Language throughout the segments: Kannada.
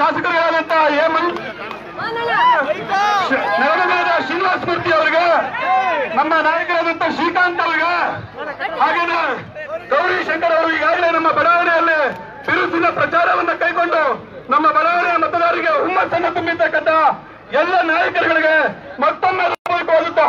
ಶಾಸಕರಾದಂತಹ ಹೇಮಂತ್ ನಗರದ ಶ್ರೀನಿವಾಸ ಮೂರ್ತಿ ಅವರಿಗೆ ನಮ್ಮ ನಾಯಕರಾದಂತಹ ಶ್ರೀಕಾಂತ್ ಅವರಿಗೆ ಹಾಗೇನೆ ಗೌರಿ ಶಂಕರ್ ಅವರು ಈಗಾಗಲೇ ನಮ್ಮ ಬಡಾವಣೆಯಲ್ಲಿ ಬಿರುಸಿನ ಪ್ರಚಾರವನ್ನ ಕೈಗೊಂಡು ನಮ್ಮ ಬಡಾವಣೆಯ ಮತದಾರರಿಗೆ ಹುಮ್ಮಸ್ಸನ್ನು ತುಂಬಿರ್ತಕ್ಕಂಥ ಎಲ್ಲ ನಾಯಕರುಗಳಿಗೆ ಮತ್ತೊಮ್ಮೆ ಹೋಗುತ್ತಾ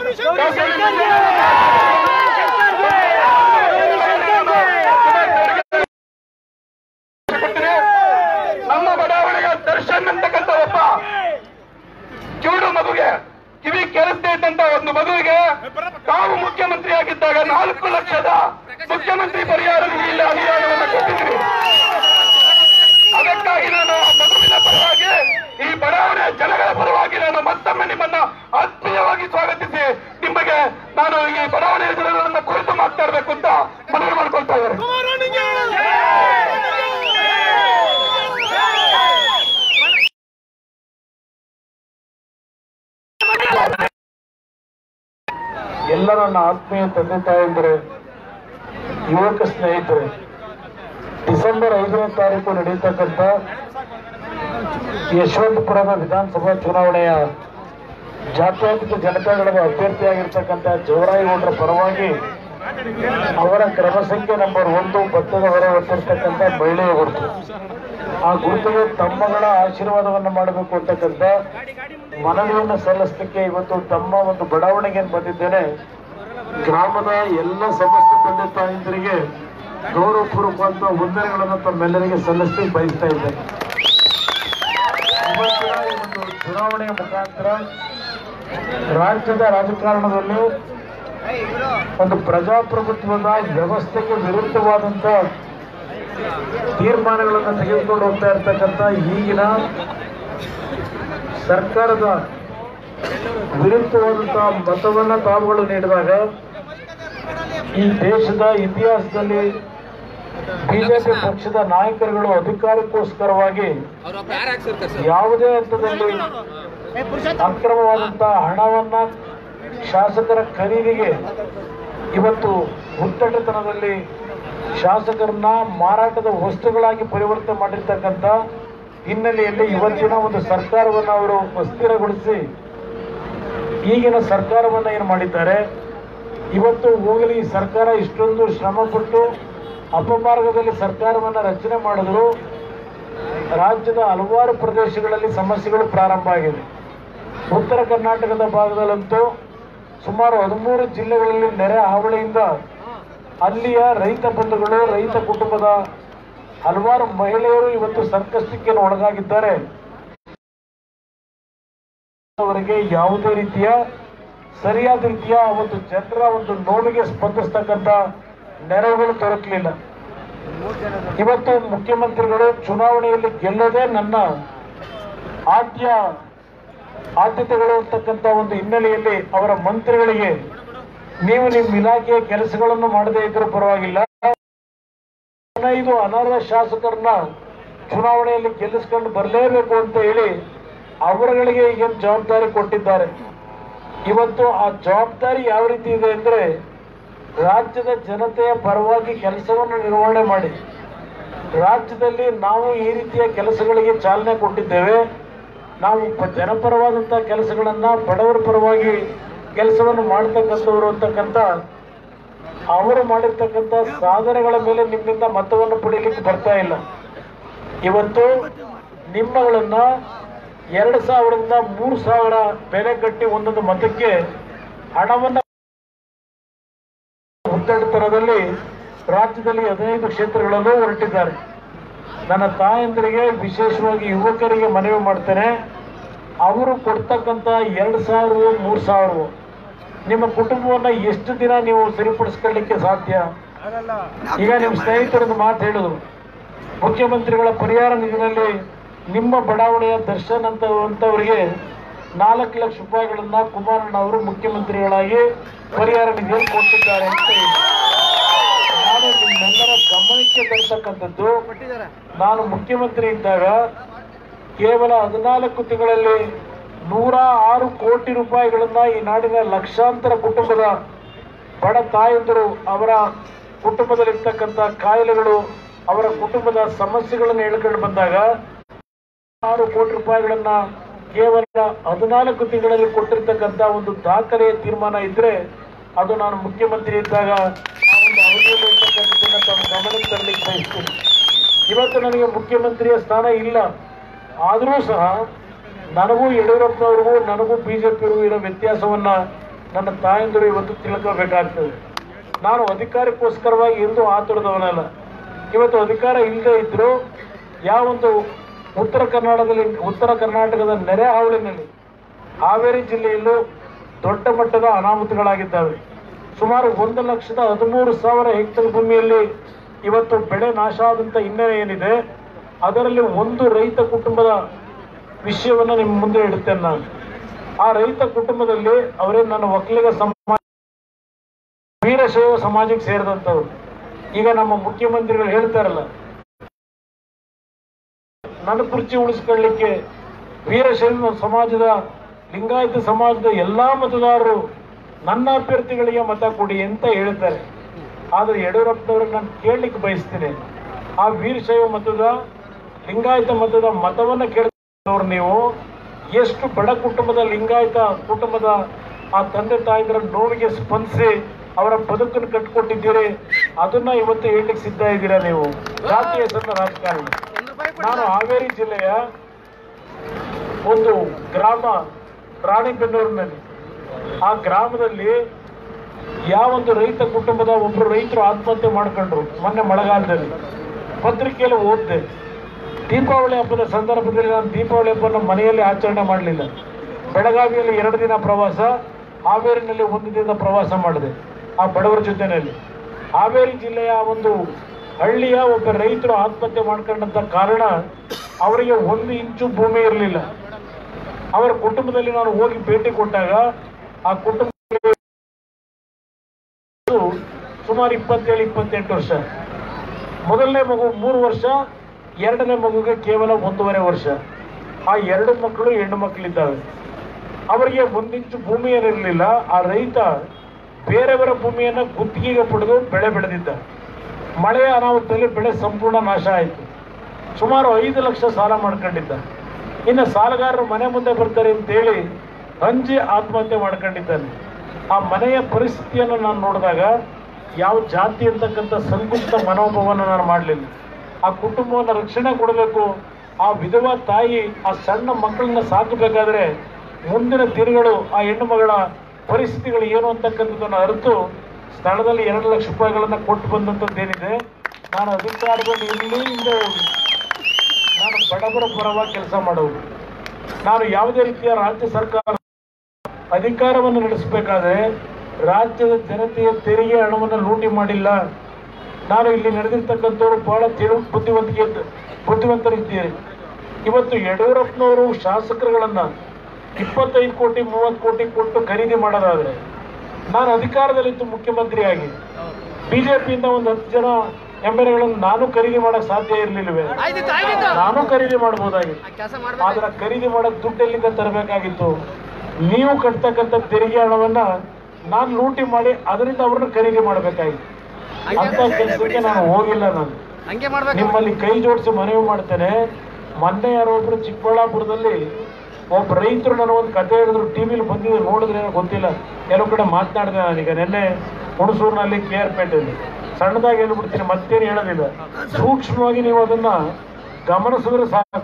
ನಮ್ಮ ಬಡಾವಣೆಯ ದರ್ಶನ್ ಅಂತಕ್ಕಂಥ ಒಬ್ಬ ಕಿವುಡು ಮಗುಗೆ ಕಿವಿ ಕೇಳಿಸ್ತಾ ಇದ್ದಂತ ಒಂದು ಮಗುವಿಗೆ ತಾವು ಮುಖ್ಯಮಂತ್ರಿ ಆಗಿದ್ದಾಗ ನಾಲ್ಕು ಲಕ್ಷದ ಮುಖ್ಯಮಂತ್ರಿ ಪರಿಹಾರ ನಿಧಿಯಿಂದ ಅನುದಾನವನ್ನು ಕೊಟ್ಟಿದ್ದೀವಿ ಅದಕ್ಕಾಗಿ ನಾನು ಆ ಮಗುವಿನ ಪರವಾಗಿ ಈ ಬಡಾವಣೆಯ ಜನಗಳ ಪರವಾಗಿ ನಾನು ಮತ್ತೊಮ್ಮೆ ನಿಮ್ಮನ್ನ ಆತ್ಮೀಯವಾಗಿ ಸ್ವಾಗತಿಸಿ ನಿಮಗೆ ನಾನು ಈ ಬಡಾವಣೆಯ ಜನಗಳನ್ನ ಕುರಿತು ಮಾತನಾಡಬೇಕು ಅಂತ ಮನವಿ ಮಾಡ್ಕೊಳ್ತಾ ಇದ್ದಾರೆ ಎಲ್ಲ ನನ್ನ ಆತ್ಮೀಯ ತಂದೆ ತಾಯಂದ್ರೆ ಯುವಕ ಸ್ನೇಹಿತರೆ ಡಿಸೆಂಬರ್ ಐದನೇ ತಾರೀಕು ನಡೆಯತಕ್ಕಂಥ ಯಶವಂತಪುರದ ವಿಧಾನಸಭಾ ಚುನಾವಣೆಯ ಜಾತ್ಯತೀತ ಜನತಾದಳದ ಅಭ್ಯರ್ಥಿಯಾಗಿರ್ತಕ್ಕಂಥ ಜವರಾಯಗೌಡರ ಪರವಾಗಿ ಅವರ ಕ್ರಮ ಸಂಖ್ಯೆ ನಂಬರ್ ಒಂದು ಭತ್ತದ ಹೊರ ಹೊತ್ತಿರ್ತಕ್ಕಂಥ ಮಹಿಳೆಯ ಗುರುತು ಆ ಗುರುತಿಗೆ ತಮ್ಮಗಳ ಆಶೀರ್ವಾದವನ್ನು ಮಾಡಬೇಕು ಅಂತಕ್ಕಂಥ ಮನವಿಯನ್ನು ಸಲ್ಲಿಸಲಿಕ್ಕೆ ಇವತ್ತು ತಮ್ಮ ಒಂದು ಬಡಾವಣೆಗೆ ಬಂದಿದ್ದೇನೆ ಗ್ರಾಮದ ಎಲ್ಲ ಸಮಸ್ತ ತಂದೆ ತಾಯಂದಿರಿಗೆ ಗೌರವಪೂರ್ವಕವಾದ ವಂದನೆಗಳನ್ನು ತಮ್ಮೆಲ್ಲರಿಗೆ ಸಲ್ಲಿಸಲಿಕ್ಕೆ ಬಯಸ್ತಾ ಇದ್ದೇನೆ ಇವತ್ತಿನ ಈ ಒಂದು ಚುನಾವಣೆಯ ಮುಖಾಂತರ ರಾಜ್ಯದ ರಾಜಕಾರಣದಲ್ಲಿ ಒಂದು ಪ್ರಜಾಪ್ರಭುತ್ವದ ವ್ಯವಸ್ಥೆಗೆ ವಿರುದ್ಧವಾದಂತ ತೀರ್ಮಾನಗಳನ್ನು ತೆಗೆದುಕೊಂಡು ಹೋಗ್ತಾ ಇರ್ತಕ್ಕಂಥ ಈಗಿನ ಸರ್ಕಾರದ ವಿರುದ್ಧವಾದಂತಹ ಮತವನ್ನ ತಾವುಗಳು ನೀಡಿದಾಗ ಈ ದೇಶದ ಇತಿಹಾಸದಲ್ಲಿ ಬಿಜೆಪಿ ಪಕ್ಷದ ನಾಯಕರುಗಳು ಅಧಿಕಾರಕ್ಕೋಸ್ಕರವಾಗಿ ಯಾವುದೇ ಹಂತದಲ್ಲಿ ಅಕ್ರಮವಾದಂತಹ ಹಣವನ್ನ ಶಾಸಕರ ಖರೀದಿಗೆ ಇವತ್ತು ಹುಟ್ಟಟತನದಲ್ಲಿ ಶಾಸಕರನ್ನ ಮಾರಾಟದ ವಸ್ತುಗಳಾಗಿ ಪರಿವರ್ತನೆ ಮಾಡಿರ್ತಕ್ಕಂಥ ಹಿನ್ನೆಲೆಯಲ್ಲಿ ಇವತ್ತಿನ ಒಂದು ಸರ್ಕಾರವನ್ನು ಅವರು ಅಸ್ಥಿರಗೊಳಿಸಿ ಈಗಿನ ಸರ್ಕಾರವನ್ನ ಏನು ಮಾಡಿದ್ದಾರೆ ಇವತ್ತು ಹೋಗಲಿ ಈ ಸರ್ಕಾರ ಇಷ್ಟೊಂದು ಶ್ರಮಪಟ್ಟು ಅಪಮಾರ್ಗದಲ್ಲಿ ಸರ್ಕಾರವನ್ನ ರಚನೆ ಮಾಡಿದ್ರು ರಾಜ್ಯದ ಹಲವಾರು ಪ್ರದೇಶಗಳಲ್ಲಿ ಸಮಸ್ಯೆಗಳು ಪ್ರಾರಂಭ ಆಗಿದೆ ಉತ್ತರ ಕರ್ನಾಟಕದ ಭಾಗದಲ್ಲಂತೂ ಸುಮಾರು ಹದಿಮೂರು ಜಿಲ್ಲೆಗಳಲ್ಲಿ ನೆರೆ ಹಾವಳಿಯಿಂದ ಅಲ್ಲಿಯ ರೈತ ಬಂಧುಗಳು ರೈತ ಕುಟುಂಬದ ಹಲವಾರು ಮಹಿಳೆಯರು ಇವತ್ತು ಸಂಕಷ್ಟಕ್ಕೆ ಒಳಗಾಗಿದ್ದಾರೆ ಅವರಿಗೆ ಯಾವುದೇ ರೀತಿಯ ಸರಿಯಾದ ರೀತಿಯ ಒಂದು ಜನರ ಒಂದು ನೋವಿಗೆ ಸ್ಪಂದಿಸ್ತಕ್ಕಂಥ ನೆರವುಗಳು ದೊರಕಲಿಲ್ಲ ಇವತ್ತು ಮುಖ್ಯಮಂತ್ರಿಗಳು ಚುನಾವಣೆಯಲ್ಲಿ ಗೆಲ್ಲೋದೇ ನನ್ನ ಆದ್ಯ ಆದ್ಯತೆಗಳು ಅಂತಕ್ಕಂಥ ಒಂದು ಹಿನ್ನೆಲೆಯಲ್ಲಿ ಅವರ ಮಂತ್ರಿಗಳಿಗೆ ನೀವು ನಿಮ್ಮ ಇಲಾಖೆಯ ಕೆಲಸಗಳನ್ನು ಮಾಡದೇ ಇದ್ರೂ ಪರವಾಗಿಲ್ಲ ಹದಿನೈದು ಅನರ್ಹ ಶಾಸಕರನ್ನ ಚುನಾವಣೆಯಲ್ಲಿ ಗೆಲ್ಲಿಸ್ಕೊಂಡು ಬರಲೇಬೇಕು ಅಂತ ಹೇಳಿ ಅವರುಗಳಿಗೆ ಈಗೇನು ಜವಾಬ್ದಾರಿ ಕೊಟ್ಟಿದ್ದಾರೆ ಇವತ್ತು ಆ ಜವಾಬ್ದಾರಿ ಯಾವ ರೀತಿ ಇದೆ ಅಂದ್ರೆ ರಾಜ್ಯದ ಜನತೆಯ ಪರವಾಗಿ ಕೆಲಸವನ್ನು ನಿರ್ವಹಣೆ ಮಾಡಿ ರಾಜ್ಯದಲ್ಲಿ ನಾವು ಈ ರೀತಿಯ ಕೆಲಸಗಳಿಗೆ ಚಾಲನೆ ಕೊಟ್ಟಿದ್ದೇವೆ ನಾವು ಪ- ಜನಪರವಾದಂತಹ ಕೆಲಸಗಳನ್ನ ಬಡವರ ಪರವಾಗಿ ಕೆಲಸವನ್ನು ಮಾಡ್ತಕ್ಕಂಥವ್ರು ಅಂತಕ್ಕಂಥ ಅವರು ಮಾಡಿರ್ತಕ್ಕಂಥ ಸಾಧನೆಗಳ ಮೇಲೆ ನಿಮ್ಮಿಂದ ಮತವನ್ನು ಪಡೀಲಿಕ್ಕೆ ಬರ್ತಾ ಇಲ್ಲ ಇವತ್ತು ನಿಮ್ಮಗಳನ್ನ ಎರಡು ಸಾವಿರದಿಂದ ಮೂರು ಸಾವಿರ ಬೆಲೆ ಕಟ್ಟಿ ಒಂದೊಂದು ಮತಕ್ಕೆ ಹಣವನ್ನ ಹುಟ್ಟಡತನದಲ್ಲಿ ರಾಜ್ಯದಲ್ಲಿ ಹದಿನೈದು ಕ್ಷೇತ್ರಗಳಲ್ಲೂ ಹೊರಟಿದ್ದಾರೆ ನನ್ನ ತಾಯಂದಿರಿಗೆ ವಿಶೇಷವಾಗಿ ಯುವಕರಿಗೆ ಮನವಿ ಮಾಡ್ತೇನೆ ಅವರು ಕೊಡ್ತಕ್ಕಂಥ ಎರಡು ಸಾವಿರ ಮೂರು ಸಾವಿರ ನಿಮ್ಮ ಕುಟುಂಬವನ್ನ ಎಷ್ಟು ದಿನ ನೀವು ಸರಿಪಡಿಸ್ಕೊಳ್ಳಿಕ್ಕೆ ಸಾಧ್ಯ ಈಗ ನಿಮ್ಮ ಸ್ನೇಹಿತರೊಂದು ಮಾತು ಹೇಳಿದ್ರು ಮುಖ್ಯಮಂತ್ರಿಗಳ ಪರಿಹಾರ ನಿಧಿನಲ್ಲಿ ನಿಮ್ಮ ಬಡಾವಣೆಯ ದರ್ಶನ್ ಅಂತ ಅಂತವರಿಗೆ ನಾಲ್ಕು ಲಕ್ಷ ರೂಪಾಯಿಗಳನ್ನ ಕುಮಾರಣ್ಣ ಅವರು ಮುಖ್ಯಮಂತ್ರಿಗಳಾಗಿ ಪರಿಹಾರ ನಿಧಿಯಲ್ಲಿ ಕೊಟ್ಟಿದ್ದಾರೆ ಅಂತ ಹೇಳಿ ನಾನು ನಿಮ್ಮೆಲ್ಲರ ಗಮನಕ್ಕೆ ತರ್ತಕ್ಕಂಥದ್ದು ನಾನು ಮುಖ್ಯಮಂತ್ರಿ ಇದ್ದಾಗ ಕೇವಲ ಹದಿನಾಲ್ಕು ತಿಂಗಳಲ್ಲಿ ನೂರ ಆರು ಕೋಟಿ ರೂಪಾಯಿಗಳನ್ನ ಈ ನಾಡಿನ ಲಕ್ಷಾಂತರ ಕುಟುಂಬದ ಬಡ ತಾಯಂದಿರು ಅವರ ಕುಟುಂಬದಲ್ಲಿರ್ತಕ್ಕಂಥ ಕಾಯಿಲೆಗಳು ಅವರ ಕುಟುಂಬದ ಸಮಸ್ಯೆಗಳನ್ನು ಹೇಳ್ಕೊಂಡು ಬಂದಾಗ ಆರು ಕೋಟಿ ರೂಪಾಯಿಗಳನ್ನ ಕೇವಲ ಹದಿನಾಲ್ಕು ತಿಂಗಳಲ್ಲಿ ಕೊಟ್ಟಿರ್ತಕ್ಕಂಥ ಒಂದು ದಾಖಲೆಯ ತೀರ್ಮಾನ ಇದ್ರೆ ಅದು ನಾನು ಮುಖ್ಯಮಂತ್ರಿ ಇದ್ದಾಗ ಆ ಒಂದು ಅವಧಿಯಲ್ಲಿ ಇರ್ತಕ್ಕಂಥದ್ದನ್ನ ತಮ್ಮ ಗಮನಕ್ಕೆ ತರಲಿಕ್ಕೆ ಬಯಸ್ತೀನಿ ಇವತ್ತು ನನಗೆ ಮುಖ್ಯಮಂತ್ರಿಯ ಸ್ಥಾನ ಇಲ್ಲ ಆದರೂ ಸಹ ನನಗೂ ಯಡಿಯೂರಪ್ಪನವ್ರಿಗೂ ನನಗೂ ಬಿಜೆಪಿಗೂ ಇರೋ ವ್ಯತ್ಯಾಸವನ್ನ ನನ್ನ ತಾಯಂದಿರು ಇವತ್ತು ತಿಳ್ಕೋಬೇಕಾಗ್ತದೆ ನಾನು ಅಧಿಕಾರಕ್ಕೋಸ್ಕರವಾಗಿ ಎಂದೂ ಆತುರದವನಲ್ಲ ಇವತ್ತು ಅಧಿಕಾರ ಇಲ್ಲದೆ ಇದ್ರು ಯಾವೊಂದು ಉತ್ತರ ಕರ್ನಾಟಕದಲ್ಲಿ ಉತ್ತರ ಕರ್ನಾಟಕದ ನೆರೆ ಹಾವಳಿನಲ್ಲಿ ಹಾವೇರಿ ಜಿಲ್ಲೆಯಲ್ಲೂ ದೊಡ್ಡ ಮಟ್ಟದ ಅನಾಹುತಗಳಾಗಿದ್ದಾವೆ ಸುಮಾರು ಒಂದು ಲಕ್ಷದ ಹದಿಮೂರು ಸಾವಿರ ಹೆಕ್ಟೇರ್ ಭೂಮಿಯಲ್ಲಿ ಇವತ್ತು ಬೆಳೆ ನಾಶ ಆದಂತ ಹಿನ್ನೆಲೆ ಏನಿದೆ ಅದರಲ್ಲಿ ಒಂದು ರೈತ ಕುಟುಂಬದ ವಿಷಯವನ್ನು ನಿಮ್ಮ ಮುಂದೆ ಇಡುತ್ತೇನೆ ನಾನು ಆ ರೈತ ಕುಟುಂಬದಲ್ಲಿ ಅವರೇ ನನ್ನ ಒಕ್ಕಲಿಗ ಸಮಾಜ ವೀರಶೈವ ಸಮಾಜಕ್ಕೆ ಸೇರಿದಂಥವ್ರು ಈಗ ನಮ್ಮ ಮುಖ್ಯಮಂತ್ರಿಗಳು ಹೇಳ್ತಾರಲ್ಲ ನನ್ನ ಕುರ್ಚಿ ಉಳಿಸ್ಕೊಳ್ಳಿಕ್ಕೆ ವೀರಶೈವ ಸಮಾಜದ ಲಿಂಗಾಯತ ಸಮಾಜದ ಎಲ್ಲಾ ಮತದಾರರು ನನ್ನ ಅಭ್ಯರ್ಥಿಗಳಿಗೆ ಮತ ಕೊಡಿ ಅಂತ ಹೇಳ್ತಾರೆ ಆದ್ರೆ ಯಡಿಯೂರಪ್ಪನವ್ರಿಗೆ ನಾನು ಕೇಳಲಿಕ್ಕೆ ಬಯಸ್ತೀನಿ ಆ ವೀರಶೈವ ಮತದ ಲಿಂಗಾಯತ ಮತದ ಮತವನ್ನ ಕೇಳಿದವ್ರು ನೀವು ಎಷ್ಟು ಬಡ ಕುಟುಂಬದ ಲಿಂಗಾಯತ ಕುಟುಂಬದ ಆ ತಂದೆ ತಾಯಿದರ ನೋವಿಗೆ ಸ್ಪಂದಿಸಿ ಅವರ ಬದುಕನ್ನು ಕಟ್ಟಿಕೊಟ್ಟಿದ್ದೀರಿ ಅದನ್ನ ಇವತ್ತು ಹೇಳಲಿಕ್ಕೆ ಸಿದ್ಧ ಇದ್ದೀರಾ ನೀವು ಜಾತಿ ಹೆಸರಿನ ರಾಜಕಾರಣ ನಾನು ಹಾವೇರಿ ಜಿಲ್ಲೆಯ ಒಂದು ಗ್ರಾಮ ರಾಣಿಬೆನ್ನೂರಿನಲ್ಲಿ ಆ ಗ್ರಾಮದಲ್ಲಿ ಯಾವೊಂದು ರೈತ ಕುಟುಂಬದ ಒಬ್ರು ರೈತರು ಆತ್ಮಹತ್ಯೆ ಮಾಡ್ಕೊಂಡ್ರು ಮೊನ್ನೆ ಮಳೆಗಾಲದಲ್ಲಿ ಪತ್ರಿಕೆಯಲ್ಲಿ ಓದಿದೆ ದೀಪಾವಳಿ ಹಬ್ಬದ ಸಂದರ್ಭದಲ್ಲಿ ನಾನು ದೀಪಾವಳಿ ಹಬ್ಬನ ಮನೆಯಲ್ಲಿ ಆಚರಣೆ ಮಾಡಲಿಲ್ಲ ಬೆಳಗಾವಿಯಲ್ಲಿ ಎರಡು ದಿನ ಪ್ರವಾಸ ಹಾವೇರಿನಲ್ಲಿ ಒಂದು ದಿನದ ಪ್ರವಾಸ ಮಾಡಿದೆ ಆ ಬಡವರ ಜೊತೆಯಲ್ಲಿ ಹಾವೇರಿ ಜಿಲ್ಲೆಯ ಒಂದು ಹಳ್ಳಿಯ ಒಬ್ಬ ರೈತರು ಆತ್ಮಹತ್ಯೆ ಮಾಡ್ಕೊಂಡಂತ ಕಾರಣ ಅವರಿಗೆ ಒಂದು ಇಂಚು ಭೂಮಿ ಇರಲಿಲ್ಲ ಅವರ ಕುಟುಂಬದಲ್ಲಿ ನಾನು ಹೋಗಿ ಭೇಟಿ ಕೊಟ್ಟಾಗ ಆ ಕುಟುಂಬ ಸುಮಾರು ಇಪ್ಪತ್ತೇಳು ಇಪ್ಪತ್ತೆಂಟು ವರ್ಷ ಮೊದಲನೇ ಮಗು ಮೂರು ವರ್ಷ ಎರಡನೇ ಮಗುಗೆ ಕೇವಲ ಒಂದೂವರೆ ವರ್ಷ ಆ ಎರಡು ಮಕ್ಕಳು ಹೆಣ್ಣು ಮಕ್ಕಳಿದ್ದಾವೆ ಅವರಿಗೆ ಒಂದಿಂಚು ಭೂಮಿ ಏನಿರಲಿಲ್ಲ ಆ ರೈತ ಬೇರೆಯವರ ಭೂಮಿಯನ್ನ ಗುತ್ತಿಗೆಗೆ ಪಡೆದು ಬೆಳೆ ಬೆಳೆದಿದ್ದ ಮಳೆಯ ಅನಾಹುತದಲ್ಲಿ ಬೆಳೆ ಸಂಪೂರ್ಣ ನಾಶ ಆಯಿತು ಸುಮಾರು ಐದು ಲಕ್ಷ ಸಾಲ ಮಾಡ್ಕೊಂಡಿದ್ದ ಇನ್ನು ಸಾಲಗಾರರು ಮನೆ ಮುಂದೆ ಬರ್ತಾರೆ ಅಂತೇಳಿ ಅಂಜಿ ಆತ್ಮಹತ್ಯೆ ಮಾಡ್ಕೊಂಡಿದ್ದಾನೆ ಆ ಮನೆಯ ಪರಿಸ್ಥಿತಿಯನ್ನು ನಾನು ನೋಡಿದಾಗ ಯಾವ ಜಾತಿ ಅಂತಕ್ಕಂಥ ಸಂಕುಚಿತ ಮನೋಭಾವನ ನಾನು ಮಾಡಲಿಲ್ಲ ಆ ಕುಟುಂಬವನ್ನು ರಕ್ಷಣೆ ಕೊಡಬೇಕು ಆ ವಿಧವಾ ತಾಯಿ ಆ ಸಣ್ಣ ಮಕ್ಕಳನ್ನ ಸಾಕಬೇಕಾದ್ರೆ ಮುಂದಿನ ದಿನಗಳು ಆ ಹೆಣ್ಣು ಮಗಳ ಪರಿಸ್ಥಿತಿಗಳು ಏನು ಅಂತಕ್ಕಂಥದ್ದನ್ನು ಅರಿತು ಸ್ಥಳದಲ್ಲಿ ಎರಡು ಲಕ್ಷ ರೂಪಾಯಿಗಳನ್ನ ಕೊಟ್ಟು ಬಂದಂಥದ್ದೇನಿದೆ ನಾನು ಅಧಿಕಾರದಲ್ಲಿ ಇರಲಿ ಹಿಂದೆ ಹೋಗಿ ನಾನು ಬಡವರ ಪರವಾಗಿ ಕೆಲಸ ಮಾಡುವುದು ನಾನು ಯಾವುದೇ ರೀತಿಯ ರಾಜ್ಯ ಸರ್ಕಾರ ಅಧಿಕಾರವನ್ನು ನಡೆಸಬೇಕಾದ್ರೆ ರಾಜ್ಯದ ಜನತೆಯ ತೆರಿಗೆ ಹಣವನ್ನು ಲೂಟಿ ಮಾಡಿಲ್ಲ ನಾನು ಇಲ್ಲಿ ನಡೆದಿರ್ತಕ್ಕಂಥವ್ರು ಬಹಳ ತಿಳು ಬುದ್ಧಿವಂತಿಕೆ ಬುದ್ಧಿವಂತರಿದ್ದೀರಿ ಇವತ್ತು ಯಡಿಯೂರಪ್ಪನವರು ಶಾಸಕರುಗಳನ್ನ ಇಪ್ಪತ್ತೈದು ಕೋಟಿ ಮೂವತ್ತು ಕೋಟಿ ಕೊಟ್ಟು ಖರೀದಿ ಮಾಡೋದಾದ್ರೆ ನಾನು ಅಧಿಕಾರದಲ್ಲಿದ್ದು ಮುಖ್ಯಮಂತ್ರಿಯಾಗಿ ಬಿಜೆಪಿಯಿಂದ ಒಂದು ಹತ್ತು ಜನ ಎಂ ಎಲ್ ಎಗಳನ್ನು ನಾನು ಖರೀದಿ ಮಾಡಕ್ ಸಾಧ್ಯ ಇರಲಿಲ್ಲವೇ ಆಯ್ತಿತ್ತು ಆಯ್ತಿತ್ತು ನಾನು ಖರೀದಿ ಮಾಡಬಹುದಾಗಿತ್ತು ಕೆಲಸ ಆದ್ರೆ ಖರೀದಿ ಮಾಡಕ್ ದುಡ್ಡು ಎಲ್ಲಿಂದ ತರಬೇಕಾಗಿತ್ತು ನೀವು ಕಟ್ತಕ್ಕಂಥ ತೆರಿಗೆ ಹಣವನ್ನ ನಾನು ಲೂಟಿ ಮಾಡಿ ಅದರಿಂದ ಅವ್ರನ್ನ ಖರೀದಿ ಮಾಡಬೇಕಾಗಿತ್ತು ಅಂತ ಕೆಲಸಕ್ಕೆ ನಾನು ಹೋಗಿಲ್ಲ ನಾನು ಹಂಗೆ ಮಾಡ್ಬೇಕು ನಿಮ್ಮಲ್ಲಿ ಕೈ ಜೋಡಿಸಿ ಮನವಿ ಮಾಡ್ತೇನೆ ಮೊನ್ನೆ ಯಾರೋ ಒಬ್ರು ಚಿಕ್ಕಬಳ್ಳಾಪುರದಲ್ಲಿ ಒಬ್ಬ ರೈತರು ನಾನು ಒಂದು ಕತೆ ಹೇಳಿದ್ರು ಟಿವಿಲಿ ಬಂದಿದ್ದು ನೋಡಿದ್ರೆ ಏನೋ ಗೊತ್ತಿಲ್ಲ ಕೆಲವು ಕಡೆ ಮಾತನಾಡಿದೆ ನಾನೀಗ ನಿನ್ನೆ ಹುಣಸೂರಿನಲ್ಲಿ ಕೆ ಆರ್ ಪೇಟೆಯಲ್ಲಿ ಸಣ್ಣದಾಗಿ ಹೇಳ್ಬಿಡ್ತೀನಿ ಮತ್ತೇನು ಹೇಳೋದಿಲ್ಲ ಸೂಕ್ಷ್ಮವಾಗಿ ನೀವು ಅದನ್ನ ಗಮನಿಸಿದ್ರೆ ಸಾಕು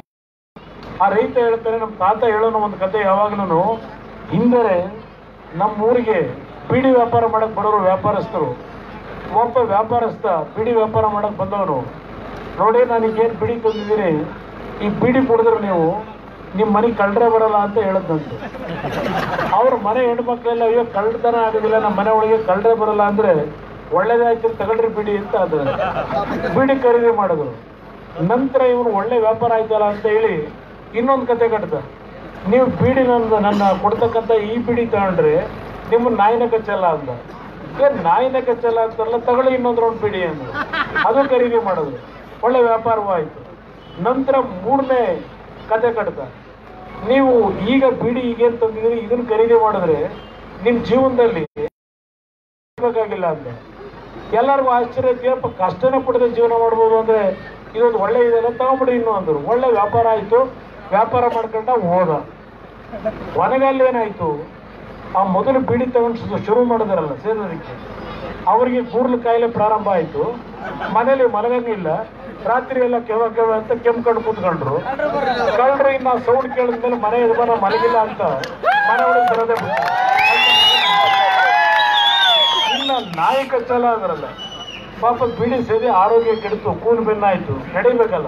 ಆ ರೈತ ಹೇಳ್ತಾನೆ ನಮ್ಮ ತಾತ ಹೇಳೋನ ಒಂದು ಕತೆ ಯಾವಾಗ್ಲೂ ಹಿಂದರೆ ನಮ್ಮ ಊರಿಗೆ ಬೀಡಿ ವ್ಯಾಪಾರ ಮಾಡಕ್ ಬರೋರು ವ್ಯಾಪಾರಸ್ಥರು ಒಬ್ಬ ವ್ಯಾಪಾರಸ್ಥ ಬೀಡಿ ವ್ಯಾಪಾರ ಮಾಡಕ್ ಬಂದವನು ನೋಡಿ ನನಗೇನು ಬೀಡಿ ತಂದಿದ್ದೀರಿ ಈ ಬೀಡಿ ಕುಡಿದ್ರೆ ನೀವು ನಿಮ್ಮ ಮನೆಗೆ ಕಳ್ಳರೆ ಬರಲ್ಲ ಅಂತ ಹೇಳದ್ದಂತೆ ಅವ್ರ ಮನೆ ಹೆಣ್ಮಕ್ಳೆಲ್ಲ ಅಯ್ಯೋ ಕಳ್ಳತನ ಆಗೋದಿಲ್ಲ ನಮ್ಮ ಮನೆ ಒಳಗೆ ಕಳ್ಳರೆ ಬರಲ್ಲ ಅಂದ್ರೆ ಒಳ್ಳೇದಾಯ್ತು ತಗೊಳ್ರಿ ಬಿಡಿ ಅಂತ ಅದು ಬೀಡಿ ಖರೀದಿ ಮಾಡಿದ್ರು ನಂತರ ಇವನು ಒಳ್ಳೆ ವ್ಯಾಪಾರ ಆಯ್ತಲ್ಲ ಅಂತ ಹೇಳಿ ಇನ್ನೊಂದು ಕತೆ ಕಟ್ದ ನೀವು ಬೀಡಿ ನನ್ನ ನನ್ನ ಕೊಡ್ತಕ್ಕಂಥ ಈ ಬೀಡಿ ತಗೊಂಡ್ರೆ ನಿಮ್ಮ ನಾಯಿನ ಕಚ್ಚಲ್ಲ ಅಂದ ಏನ್ ನಾಯಿನ ಕಚ್ಚಲ್ಲ ಅಂತಾರಲ್ಲ ತಗೊಳ್ಳಿ ಇನ್ನೊಂದು ರೌಂಡ್ ಬೀಡಿ ಅಂದ್ರು ಅದು ಖರೀದಿ ಮಾಡಿದ್ರು ಒಳ್ಳೆ ವ್ಯಾಪಾರವೂ ಆಯ್ತು ನಂತರ ಮೂರನೇ ಕತೆ ಕಟ್ದ ನೀವು ಈಗ ಬೀಡಿ ಈಗೇನ್ ತಂದಿದ್ರಿ ಇದನ್ನ ಖರೀದಿ ಮಾಡಿದ್ರೆ ನಿಮ್ ಜೀವನದಲ್ಲಿ ಬೇಕಾಗಿಲ್ಲ ಅಂತ ಎಲ್ಲರಿಗೂ ಆಶ್ಚರ್ಯ ಏನಪ್ಪ ಕಷ್ಟನೇ ಪಡೆದ ಜೀವನ ಮಾಡ್ಬೋದು ಅಂದ್ರೆ ಇದೊಂದು ಒಳ್ಳೆ ಇದೆಲ್ಲ ತಗೊಂಬಿಡಿ ಇನ್ನು ಅಂದ್ರು ಒಳ್ಳೆ ವ್ಯಾಪಾರ ಆಯ್ತು ವ್ಯಾಪಾರ ಮಾಡ್ಕೊಂಡ ಹೋದ ಕೊನೆಗಲ್ಲಿ ಏನಾಯ್ತು ಆ ಮೊದಲು ಬೀಡಿ ತಗೊಂಡು ಶು- ಶುರು ಮಾಡಿದಾರಲ್ಲ ಸೇರೋದಕ್ಕೆ ಅವರಿಗೆ ಕೂರ್ಲು ಕಾಯಿಲೆ ಪ್ರಾರಂಭ ಆಯ್ತು ಮನೇಲಿ ಮಲಗಂಗಿಲ್ಲ ರಾತ್ರಿ ಎಲ್ಲ ಕೆವ ಕೆವ ಅಂತ ಕೆಮ್ಕೊಂಡು ಕೂತ್ಕೊಂಡ್ರು ಕಳ್ಳರು ಇನ್ನ ಸೌಂಡ್ ಕೇಳಿದ್ಮೇಲೆ ಮನೆ ಯಜಮಾನ ಮಲಗಿಲ್ಲ ಅಂತ ಮನೆ ಒಳಗೆ ಬರೋದೇ ಬಿಟ್ಟು ಇಲ್ಲ ನಾಯಿ ಕಚ್ಚಲ್ಲ ಅದರಲ್ಲ ಪಾಪ ಬೀಡಿ ಸೇದಿ ಆರೋಗ್ಯ ಕೆಡಿತು ಕೂನ್ ಬೆನ್ನಾಯ್ತು ನಡಿಬೇಕಲ್ಲ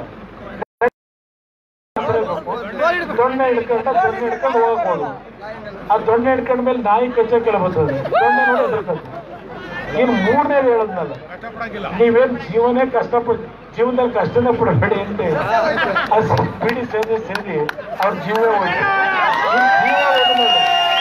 ದೊಣ್ಣೆ ಹಿಡ್ಕೊಂಡ ದೊಣ್ಣೆ ಹಿಡ್ಕೊಂಡು ಹೋಗ್ಬೋದು ಆ ದೊಣ್ಣೆ ಹಿಡ್ಕೊಂಡ ಮೇಲೆ ನಾಯಿ ಕಚ್ಚ ಕೆಳ ಬರ್ತದೆ ದೊಣ್ಣೆ ನೋಡಿ ಹೆದರ್ಕತ್ತೆ ಇನ್ನು ಮೂರನೇದು ಹೇಳದ್ನಲ್ಲ ನೀವೇನ್ ಜೀವನೇ ಕಷ್ಟಪಟ್ಟು ಜೀವನದಲ್ಲಿ ಕಷ್ಟನೇ ಪಡಬೇಡಿ ಅಂತ ಅದು ಬಿಡಿ ಸೇದಿ ಸೇದಿ ಅವ್ರ ಜೀವ ಹೋಯ್ತು ನಿಮ್ ಜೀವ ಹೋದ್ಮೇಲೆ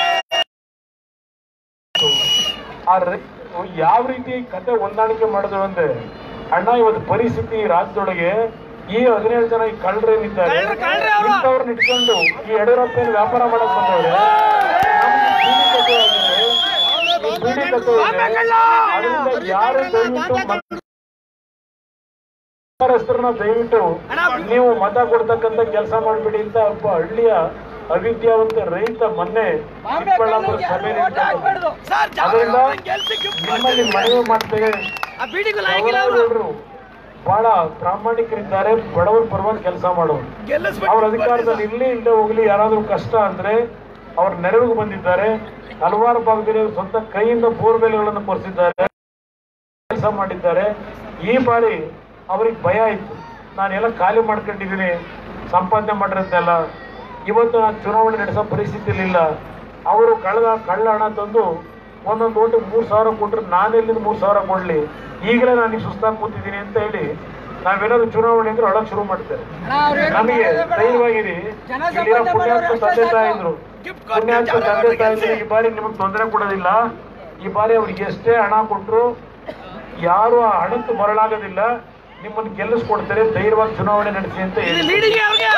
ಆ ರೈ- ಯಾವ ರೀತಿ ಕತೆ ಹೊಂದಾಣಿಕೆ ಮಾಡಿದ್ರು ಅಂದ್ರೆ ಅಣ್ಣ ಇವತ್ತು ಪರಿಸ್ಥಿತಿ ಈ ರಾಜ್ಯದೊಳಗೆ ಈ ಹದಿನೇಳು ಜನ ಈ ಕಳ್ಳರೇನಿದ್ದಾರೆ ಇಂಥವ್ರನ್ನ ಇಟ್ಕೊಂಡು ಈ ಯಡಿಯೂರಪ್ಪ ಏನ್ ವ್ಯಾಪಾರ ಮಾಡಕ್ ಬಂದವ್ರೆ ನಮ್ಗೆ ಬೀಡಿ ಕತೆ ಆಗಿದೆ. ಈ ಬೀಡಿ ಕತೆ ಇದೆ. ಅದರಿಂದ ಯಾರು ದಯವಿಟ್ಟು ಮತ- ವ್ಯಾಪಾರಸ್ಥರನ್ನ ದಯವಿಟ್ಟು ನೀವು ಮತ ಕೊಡ್ತಕ್ಕಂತ ಕೆಲಸ ಮಾಡ್ಬಿಡಿ ಅಂತ ಒಬ್ಬ ಹಳ್ಳಿಯ ಅವಿದ್ಯಾವಂತ ರೈತ ಮೊನ್ನೆ ಚಿಕ್ಕಬಳ್ಳಾಪುರ ಸಭೆಯಲ್ಲಿ ಇಟ್ಕೊಂಡು ಅದರಿಂದ ನಿಮ್ಮಲ್ಲಿ ಮನವಿ ಮಾಡ್ತೇವೆ ಗೌರವಗೌಡರು ಬಹಳ ಪ್ರಾಮಾಣಿಕರಿದ್ದಾರೆ ಬಡವರ ಪರವಾಗಿ ಕೆಲಸ ಮಾಡೋರು ಅವ್ರ ಅಧಿಕಾರದಲ್ಲಿ ಇರ್ಲಿ ಇಲ್ಲದೆ ಹೋಗ್ಲಿ ಯಾರಾದ್ರೂ ಕಷ್ಟ ಅಂದ್ರೆ ಅವ್ರ ನೆರವಿಗೆ ಬಂದಿದ್ದಾರೆ ಹಲವಾರು ಭಾಗದಲ್ಲಿ ಅವ್ರು ಸ್ವಂತ ಕೈಯಿಂದ ಬೋರ್ವೆಲ್ಗಳನ್ನು ಕೊರೆಸಿದ್ದಾರೆ ಕೆಲಸ ಮಾಡಿದ್ದಾರೆ ಈ ಬಾರಿ ಅವ್ರಿಗೆ ಭಯ ಆಯ್ತು ನಾನೆಲ್ಲ ಖಾಲಿ ಮಾಡ್ಕೊಂಡಿದ್ದೀನಿ ಸಂಪಾದನೆ ಮಾಡಿರಂತೆಲ್ಲ ಇವತ್ತು ನಾನು ಚುನಾವಣೆ ನಡೆಸೋ ಪರಿಸ್ಥಿತಿಲಿ ಇಲ್ಲ ಅವರು ಕಳೆದ ಕಳ್ಳ ಹಣ ತಂದು ಒಂದೊಂದು ಓಟಿಗೆ ಮೂರು ಸಾವಿರ ಕೊಟ್ಟರೆ ನಾನೆಲ್ಲಿಂದ ಮೂರು ಸಾವಿರ ಕೊಡ್ಲಿ ಈಗಲೇ ನಾನು ಸುಸ್ತಾಗಿ ಕೂತಿದ್ದೀನಿ ಅಂತ ಹೇಳಿ ನಾವೇನಾದ್ರು ಚುನಾವಣೆ ಅಂದ್ರೆ ಒಳಗೆ ಶುರು ಮಾಡ್ತಾರೆ ನಮಗೆ ಧೈರ್ಯವಾಗಿರಿ ಇಲ್ಲಿರೋ ಪುಣ್ಯಾತ್ಮ ತಂದೆ ತಾಯಿ ಇದ್ರು ಪುಣ್ಯಾತ್ಮ ತಂದೆ ತಾಯಿ ಈ ಬಾರಿ ನಿಮಗೆ ತೊಂದರೆ ಕೊಡೋದಿಲ್ಲ ಈ ಬಾರಿ ಅವ್ರಿಗೆ ಎಷ್ಟೇ ಹಣ ಕೊಟ್ಟರು ಯಾರು ಆ ಹಣಕ್ಕೆ ಮರಳಾಗೋದಿಲ್ಲ ನಿಮ್ಮನ್ನು ಗೆಲ್ಲಿಸ್ಕೊಡ್ತಾರೆ ಧೈರ್ಯವಾಗಿ ಚುನಾವಣೆ ನಡೆಸಿ ಅಂತ ಹೇಳಿ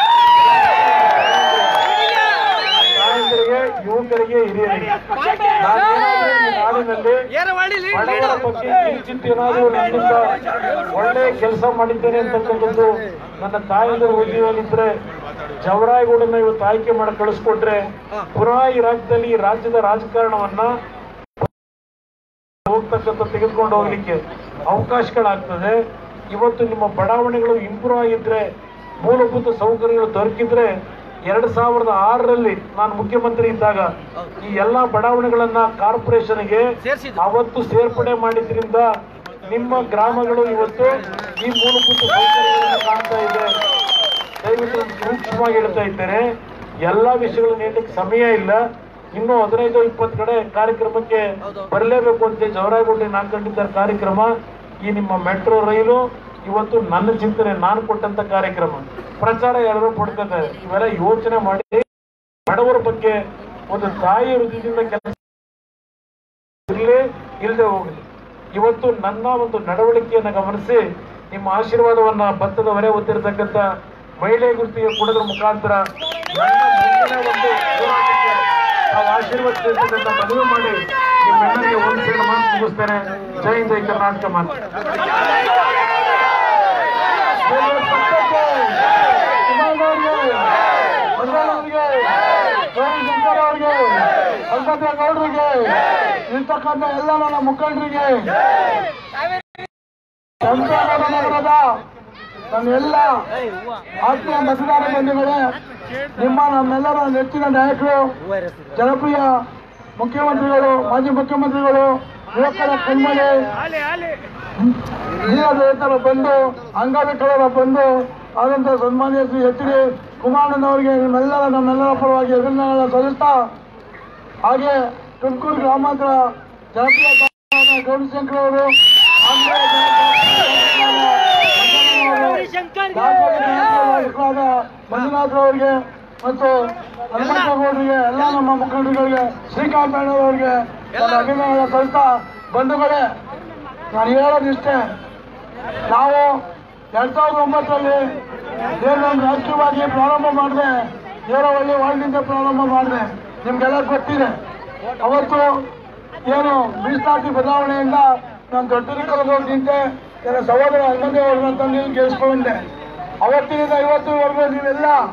ತಾಯಂದಿರಿಗೆ ಯುವಕರಿಗೆ ಹಿರಿಯರಿಗೆ ನಾನೇನಾದ್ರೂ ಈ ನಾಡಿನಲ್ಲಿ ಬಡವರ ಬಗ್ಗೆ ಕಿಂಚಿತ್ ಏನಾದರೂ ನನ್ನಿಂದ ಒಳ್ಳೆ ಕೆಲಸ ಮಾಡಿದ್ದೇನೆ ಅಂತಕ್ಕಂಥದ್ದು ನನ್ನ ತಾಯಂದಿರ ಉದ್ಯೋಗದಲ್ಲಿದ್ರೆ ಜವರಾಯಗೌಡನ ಇವತ್ತು ಆಯ್ಕೆ ಮಾಡಿ ಕಳಿಸ್ಕೊಟ್ರೆ ಪುನಃ ಈ ರಾಜ್ಯದಲ್ಲಿ ಈ ರಾಜ್ಯದ ರಾಜಕಾರಣವನ್ನ ಹೋಗ್ತಕ್ಕಂಥ ತೆಗೆದುಕೊಂಡು ಹೋಗ್ಲಿಕ್ಕೆ ಅವಕಾಶಗಳಾಗ್ತದೆ ಇವತ್ತು ನಿಮ್ಮ ಬಡಾವಣೆಗಳು ಇಂಪ್ರೂವ್ ಆಗಿದ್ರೆ ಮೂಲಭೂತ ಸೌಕರ್ಯಗಳು ದೊರಕಿದ್ರೆ ಎರಡ್ ಸಾವಿರದ ಆರರಲ್ಲಿ ನಾನು ಮುಖ್ಯಮಂತ್ರಿ ಇದ್ದಾಗ ಈ ಎಲ್ಲಾ ಬಡಾವಣೆಗಳನ್ನ ಕಾರ್ಪೊರೇಷನ್ಗೆ ಅವತ್ತು ಸೇರ್ಪಡೆ ಮಾಡಿದ್ರಿಂದ ನಿಮ್ಮ ಗ್ರಾಮಗಳು ಇವತ್ತು ಈ ಮೂಲಭೂತ ಸೌಕರ್ಯಗಳನ್ನು ಕಾಣ್ತಾ ಇದೆ ದಯವಿಟ್ಟು ಸೂಕ್ಷ್ಮವಾಗಿ ಹೇಳ್ತಾ ಇದ್ದೇನೆ ಎಲ್ಲಾ ವಿಷಯಗಳನ್ನ ಹೇಳಲಿಕ್ಕೆ ಸಮಯ ಇಲ್ಲ ಇನ್ನು ಹದಿನೈದು ಇಪ್ಪತ್ತು ಕಡೆ ಕಾರ್ಯಕ್ರಮಕ್ಕೆ ಬರಲೇಬೇಕು ಅಂತ ಜವರಾಯಗುಂಡಿ ನಾಲ್ಕೊಂಡಿದ್ದಾರೆ ಕಾರ್ಯಕ್ರಮ ಈ ನಿಮ್ಮ ಮೆಟ್ರೋ ರೈಲು ಇವತ್ತು ನನ್ನ ಚಿಂತನೆ ನಾನು ಕೊಟ್ಟಂತ ಕಾರ್ಯಕ್ರಮ ಪ್ರಚಾರ ಯಾರು ಪಡ್ಕೊತಾರೆ ಇವೆಲ್ಲ ಯೋಚನೆ ಮಾಡಿ ಬಡವರ ಬಗ್ಗೆ ಒಂದು ತಾಯಿ ಹೃದಯದಿಂದ ಕೆಲಸ ಇರಲಿ ಇಲ್ಲದೆ ಹೋಗಲಿ ಇವತ್ತು ನನ್ನ ಒಂದು ನಡವಳಿಕೆಯನ್ನು ಗಮನಿಸಿ ನಿಮ್ಮ ಆಶೀರ್ವಾದವನ್ನ ಭತ್ತದ ಹೊರೆ ಹೊತ್ತಿರತಕ್ಕಂತ ಮಹಿಳೆ ಗುರುತಿಗೆ ಕೊಡೋದ್ರ ಮುಖಾಂತರ ನನ್ನ ಮುಂದಿನ ಒಂದು ಹೋರಾಟಕ್ಕೆ ತಾವು ಆಶೀರ್ವದಿಸಿ ಅಂತ ಮನವಿ ಮಾಡಿ ನಿಮ್ಮೆಲ್ಲರಿಗೆ ಒಂದು ಸೇರಿ ಮಾತು ಮುಗಿಸ್ತೇನೆ ಜೈ ಹಿಂದ್ ಜೈ ಕರ್ನಾಟಕ ಮಾತು ಶಂಕರ್ ಅವರಿಗೆ ಸಂಕಟ ಗೌಡರಿಗೆ ಇರ್ತಕ್ಕಂಥ ಎಲ್ಲ ನನ್ನ ಮುಖಂಡರಿಗೆ ಸಂತೋಷ ನಗರದ ನನ್ನ ಎಲ್ಲ ಆತ್ಮೀಯ ಮತದಾರ ಬಂಧುಗಳೇ ನಿಮ್ಮ ನಮ್ಮೆಲ್ಲರ ನೆಚ್ಚಿನ ನಾಯಕರು ಜನಪ್ರಿಯ ಮುಖ್ಯಮಂತ್ರಿಗಳು ಮಾಜಿ ಮುಖ್ಯಮಂತ್ರಿಗಳು ಯುವಕರ ಕಣ್ಮಣಿ ದೀನದಲಿತರ ಬಂಧು ಅಂಗವಿಕಲರ ಬಂಧು ಆದಂತಹ ಸನ್ಮಾನ್ಯ ಶ್ರೀ ಎಚ್ ಡಿ ಕುಮಾರಣ್ಣನವರಿಗೆ ನಿಮ್ಮೆಲ್ಲರ ನಮ್ಮೆಲ್ಲರ ಪರವಾಗಿ ಅಭಿನಂದನೆ ಸಲ್ಲಿಸ್ತಾ ಹಾಗೆ ತುಮಕೂರು ಗ್ರಾಮಾಂತರ ಜನಪ್ರಿಯ ಶಾಸಕರಾದ ಗೌರಿಶಂಕರ್ ಅವರು ಆಂಧ್ರ ಶಾಸಕರಾದ ಮಂಜುನಾಥ್ ಅವರಿಗೆ ಮತ್ತು ಹನುಮಂತಗೌಡರಿಗೆ ಎಲ್ಲ ನಮ್ಮ ಮುಖಂಡರುಗಳಿಗೆ ಶ್ರೀಕಾಂತ್ ಅಣ್ಣವರಿಗೆ ನನ್ನ ಅಭಿನಂದನೆ ಸಲ್ಲಿಸ್ತಾ ಬಂಧುಗಳೇ ನಾನು ಹೇಳೋದಿಷ್ಟೇ ನಾವು ಎರಡ್ ಸಾವಿರದ ಒಂಬತ್ತರಲ್ಲಿ ಏನು ನಾನು ರಾಷ್ಟ್ರೀಯವಾಗಿ ಪ್ರಾರಂಭ ಮಾಡಿದೆ ಏರವಳ್ಳಿ ವಾರ್ಡ್ನಿಂದ ಪ್ರಾರಂಭ ಮಾಡಿದೆ ನಿಮ್ಗೆಲ್ಲ ಗೊತ್ತಿದೆ ಅವತ್ತು ಏನು ಮೀಸಲಾತಿ ಬದಲಾವಣೆಯಿಂದ ನಾನು ದೊಡ್ಡರಿಕರಿಗೆ ಹೋಗಿ ನಿಂತೆ ನನ್ನ ಸಹೋದರ ಹನುಮಂತ ಅವ್ರನ್ನ ತಂದು ಗೆಲ್ಸ್ಕೊಂಡೆ ಅವತ್ತಿನಿಂದ ಇವತ್ತಿನವರೆಗೂ ನೀವೆಲ್ಲ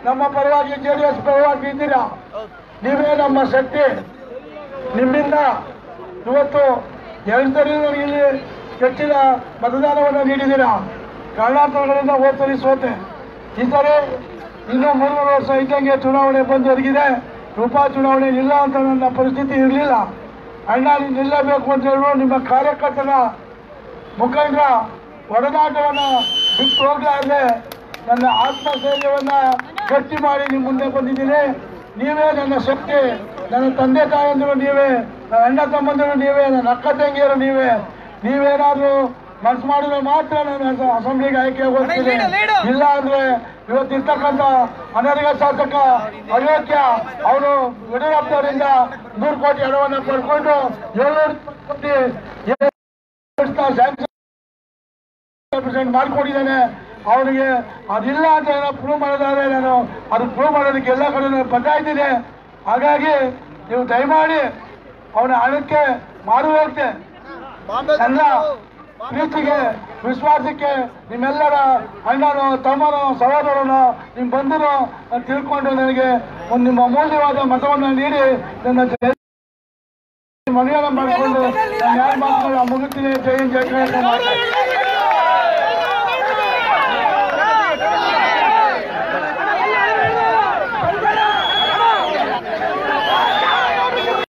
ನಮ್ಮ ಪರವಾಗಿ ಜೆ ಡಿ ಎಸ್ ಪರವಾಗಿ ಇದ್ದೀರಾ ನೀವೇ ನಮ್ಮ ಶಕ್ತಿ ನಿಮ್ಮಿಂದ ಇವತ್ತು ಎರಡು ಸರಿ ನನಗೆ ಇಲ್ಲಿ ಹೆಚ್ಚಿನ ಮತದಾನವನ್ನು ನೀಡಿದ್ದೀರಾ ಕಾರಣಾಂತರಗಳಿಂದ ಹೋದ ಸರಿ ಸೋತೆ ಈ ಸರಿ ಇನ್ನೂ ಮೂರುವರೆ ವರ್ಷ ಇದ್ದಂಗೆ ಚುನಾವಣೆ ಬಂದು ಒದಗಿದೆ ಉಪ ಚುನಾವಣೆ ಇಲ್ಲ ಅಂತ ನನ್ನ ಪರಿಸ್ಥಿತಿ ಇರಲಿಲ್ಲ ಅಣ್ಣ ನೀನು ನಿಲ್ಲಬೇಕು ಅಂತ ಹೇಳಿ ನಿಮ್ಮ ಕಾರ್ಯಕರ್ತರ ಮುಖಂಡರ ಒಡನಾಟವನ್ನು ಬಿಟ್ಟು ಹೋಗಲಾರದೆ ನನ್ನ ಆತ್ಮಸ್ಥೈರ್ಯವನ್ನ ಗಟ್ಟಿ ಮಾಡಿ ನಿಮ್ಮ ಮುಂದೆ ಬಂದಿದ್ದೀನಿ ನೀವೇ ನನ್ನ ಶಕ್ತಿ ನನ್ನ ತಂದೆ ತಾಯಂದಿರು ನೀವೇ ನನ್ನ ಅಣ್ಣ ತಮ್ಮಂದಿರು ನೀವೇ ನನ್ನ ಅಕ್ಕ ತಂಗಿಯರು ನೀವೇ ನೀವೇನಾದ್ರೂ ಮನಸ್ಸು ಮಾಡಿದ್ರೆ ಮಾತ್ರ ನಾನು ಅಸೆಂಬ್ಲಿಗೆ ಆಯ್ಕೆ ಹೋಗ್ತೀನಿ ಇಲ್ಲ ಅಂದ್ರೆ ಇವತ್ತಿರ್ತಕ್ಕಂಥ ಅನರ್ಹ ಶಾಸಕ ಅಯೋಗ್ಯ ಅವರು ಯಡಿಯೂರಪ್ಪನವರಿಂದ ನೂರು ಕೋಟಿ ಹಣವನ್ನು ಪಡ್ಕೊಂಡು ಏಳ್ನೂರು ಕೋಟಿ ಸ್ಯಾಂಕ್ಷನ್ ಪ್ರೆಸೆಂಟ್ ಮಾಡ್ಕೊಂಡಿದ್ದಾನೆ ಅವನಿಗೆ ಅದಿಲ್ಲ ಅಂತ ಏನೋ ಪ್ರೂವ್ ಮಾಡೋದಾದ್ರೆ ನಾನು ಅದು ಪ್ರೂವ್ ಮಾಡೋದಕ್ಕೆ ಎಲ್ಲ ಕಡೆ ನಾನು ಬರ್ತಾ ಇದ್ದೀನಿ ಹಾಗಾಗಿ ನೀವು ದಯಮಾಡಿ ಅವನ ಹಣಕ್ಕೆ ಮಾರು ಹೋಗ್ತೆ ನನ್ನ ಪ್ರೀತಿಗೆ ವಿಶ್ವಾಸಕ್ಕೆ ನಿಮ್ಮೆಲ್ಲರ ಅಣ್ಣನು ತಮ್ಮನು ಸಹೋದರನು ನಿಮ್ಮ ಬಂಧುನು ಅಂತ ತಿಳ್ಕೊಂಡು ನನಗೆ ಒಂದು ನಿಮ್ಮ ಅಮೂಲ್ಯವಾದ ಮತವನ್ನು ನೀಡಿ ನನ್ನ ಜಯ ಮನೆಯನ್ನ ಮಾಡಿಕೊಂಡು ನಾನು ಯಾರು ಮಾತನಾಡ ಮುಗಿತೀನಿ ಜೈ ಜಯ